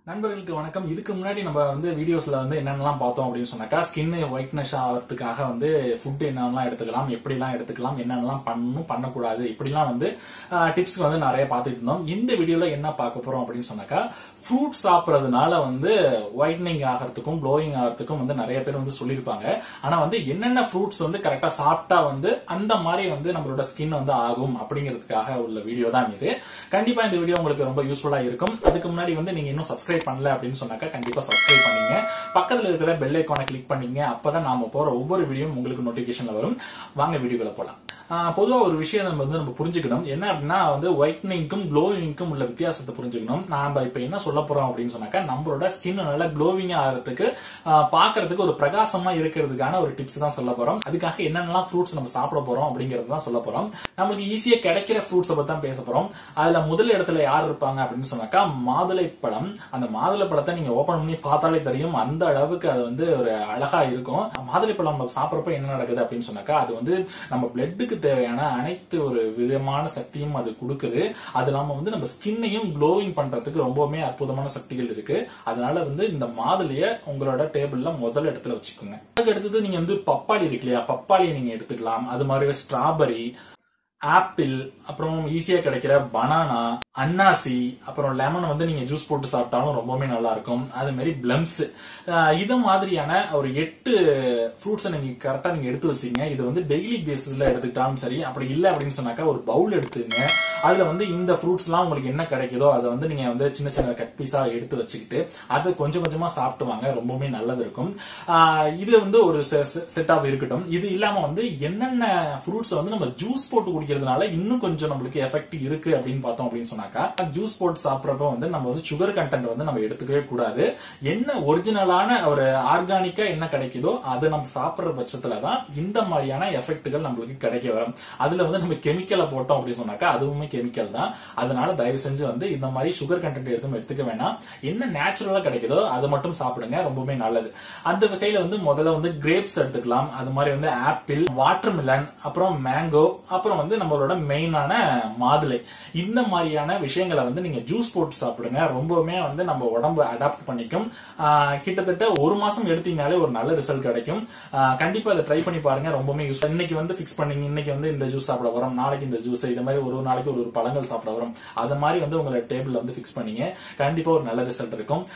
நண்பர்களுக்கு வணக்கம் இதுக்கு முன்னாடி நம்ம வந்து வீடியோஸ்ல வந்து என்னென்னலாம் பார்த்தோம் அப்படின்னு சொன்னாக்கா ஸ்கின் ஒயிட்னஸ் ஆகிறதுக்காக வந்து ஃபுட் என்னென்னலாம் எடுத்துக்கலாம் எப்படிலாம் எடுத்துக்கலாம் என்னென்னலாம் பண்ணணும் பண்ணக்கூடாது இப்படிலாம் வந்து டிப்ஸ் வந்து நிறைய பார்த்துட்டு இருந்தோம் இந்த வீடியோல என்ன பார்க்க போறோம் அப்படின்னு சொன்னாக்கா ஃப்ரூட் சாப்பிட்றதுனால வந்து ஒயிட்னிங் ஆகிறதுக்கும் க்ளோயிங் ஆகிறதுக்கும் வந்து நிறைய பேர் வந்து சொல்லியிருப்பாங்க ஆனா வந்து என்னென்ன ஃப்ரூட்ஸ் வந்து கரெக்டா சாப்பிட்டா வந்து அந்த மாதிரி வந்து நம்மளோட ஸ்கின் வந்து ஆகும் அப்படிங்கிறதுக்காக உள்ள வீடியோ தான் இது கண்டிப்பா இந்த வீடியோ உங்களுக்கு ரொம்ப யூஸ்ஃபுல்லா இருக்கும் அதுக்கு முன்னாடி வந்து நீங்க இன்னும் சப்ஸ்கிரைப் பண்ணல அப்படின்னு சொன்னாக்கா கண்டிப்பா சப்ஸ்கிரைப் பண்ணீங்க பக்கத்துல இருக்கிற பெல் ஐக்கானை கிளிக் பண்ணீங்க அப்பதான் நாம போற ஒவ்வொரு வீடியோ உங்களுக்கு நோட்டிபிகேஷன்ல வரும் வாங்க வீடியோக்குள்ள போலாம் ஆஹ் பொதுவா ஒரு விஷயம் நம்ம வந்து நம்ம புரிஞ்சுக்கணும் என்ன அப்படின்னா வந்து ஒயிட்னிங்க்கும் க்ளோவிங்க்கும் உள்ள வித்தியாசத்தை புரிஞ்சுக்கணும் நாம இப்ப என்ன சொல்ல போறோம் அப்படின்னு சொன்னாக்கா நம்மளோட ஸ்கின் நல்லா க்ளோவிங் ஆகிறதுக்கு ஆஹ் பாக்குறதுக்கு ஒரு பிரகாசமா இருக்கிறதுக்கான ஒரு டிப்ஸ் தான் சொல்ல போறோம் அதுக்காக என்னென்னலாம் ஃப்ரூட்ஸ் நம்ம சாப்பிட போறோம் அப்படிங்கறது தான் சொல்ல போறோம் நம்மளுக்கு ஈஸியா கிடைக்கிற ஃப்ரூட்ஸை பத்தி தான் பேச போறோம் அதுல முதல் இடத்துல யார் இருப்பாங்க அப்படின்னு சொன்னாக்கா மாதுளை பழம் அந்த மாதுளை பழத்தை நீங்க ஓபன் பண்ணி பார்த்தாலே தெரியும் அந்த அளவுக்கு அது வந்து ஒரு அழகா இருக்கும் மாதுளை பழம் நம்ம சாப்பிடறப்ப என்ன நடக்குது அப்படின்னு சொன்னாக்கா அது வந்து நம்ம பிளட்டுக்கு தேவையான அனைத்து ஒரு விதமான சக்தியும் அது கொடுக்குது அது இல்லாம வந்து நம்ம ஸ்கின்னையும் க்ளோவிங் பண்றதுக்கு ரொம்பவுமே அற்புதமான சக்திகள் இருக்கு அதனால வந்து இந்த மாதுளைய உங்களோட டேபிள்ல முதல் இடத்துல வச்சுக்கோங்க அதுக்கு அடுத்தது நீங்க வந்து பப்பாளி இருக்கு இல்லையா பப்பாளியை நீங்க எடுத்துக்கலாம் அது மாதிரி ஸ்ட்ராபெரி ஆப்பிள் அப்புறம் ஈஸியா கிடைக்கிற பனானா அன்னாசி அப்புறம் லெமன் வந்து நீங்க ஜூஸ் போட்டு சாப்பிட்டாலும் ரொம்பவுமே நல்லா இருக்கும் அது மாதிரி பிளம்ஸ் இது மாதிரியான ஒரு எட்டு ஃப்ரூட்ஸை நீங்க கரெக்டா நீங்க எடுத்து வச்சீங்க இது வந்து டெய்லி பேசிஸ்ல எடுத்துக்கிட்டாலும் சரி அப்படி இல்லை அப்படின்னு சொன்னாக்கா ஒரு பவுல் எடுத்துங்க அதுல வந்து இந்த ஃப்ரூட்ஸ் எல்லாம் உங்களுக்கு என்ன கிடைக்குதோ அதை வந்து நீங்க வந்து சின்ன சின்ன கட் பீஸா எடுத்து வச்சுக்கிட்டு அதை கொஞ்சம் கொஞ்சமா சாப்பிட்டு வாங்க ரொம்பவுமே நல்லது இருக்கும் ஆஹ் இது வந்து ஒரு செட் ஆஃப் இருக்கட்டும் இது இல்லாம வந்து என்னென்ன ஃப்ரூட்ஸ் வந்து நம்ம ஜூஸ் போட்டு குடிக்கிறதுனால இன்னும் கொஞ்சம் நம்மளுக்கு எஃபெக்ட் இருக்கு அப்படின்னு பார்த்தோம் அப்படின்னு சொன்னாக்கா ஜூஸ் போட்டு சாப்பிட்றப்ப வந்து நம்ம வந்து சுகர் கண்டென்ட் வந்து நம்ம எடுத்துக்கவே கூடாது என்ன ஒரிஜினலான ஒரு ஆர்கானிக்கா என்ன கிடைக்குதோ அதை நம்ம சாப்பிடுற பட்சத்துல தான் இந்த மாதிரியான எஃபெக்ட்கள் நம்மளுக்கு கிடைக்க வரும் அதுல வந்து நம்ம கெமிக்கலை போட்டோம் அப்படின்னு சொன்னாக்கா அதுவுமே கெமிக்கல் தான் அதனால தயவு செஞ்சு வந்து இந்த மாதிரி சுகர் கண்டென்ட் எதுவும் எடுத்துக்க வேணாம் என்ன நேச்சுரலா கிடைக்குதோ அதை மட்டும் சாப்பிடுங்க ரொம்பவுமே நல்லது அந்த வகையில வந்து முதல்ல வந்து கிரேப்ஸ் எடுத்துக்கலாம் அது மாதிரி வந்து ஆப்பிள் வாட்டர் மிலன் அப்புறம் மேங்கோ அப்புறம் வந்து நம்மளோட மெயினான மாதுளை இந்த மாதிரியான விஷயங்களை வந்து நீங்க ஜூஸ் போட்டு சாப்பிடுங்க ரொம்பவுமே வந்து நம்ம உடம்பு அடாப்ட் பண்ணிக்கும் ஆஹ் கிட்டத்தட்ட ஒரு மாசம் எடுத்தீங்கனாலே ஒரு நல்ல ரிசல்ட் கிடைக்கும் ஆஹ் கண்டிப்பா அதை ட்ரை பண்ணி பாருங்க ரொம்பவுமே யூஸ் இன்னைக்கு வந்து ஃபிக்ஸ் பண்ணீங்க இன்னைக்கு வந்து இந்த ஜூஸ் சாப்பிட வரோம் நாளைக்கு இந்த ஜூஸ் இது மாதிரி ஒரு ஒரு நாளைக்கு ஒரு ஒரு பழங்கள் சாப்பிட வரும் அது மாதிரி வந்து உங்களை டேபிள்ல வந்து ஃபிக்ஸ் பண்ணீங்க கண்டிப்பா ஒரு நல்ல ரிசல்ட் இருக்கும்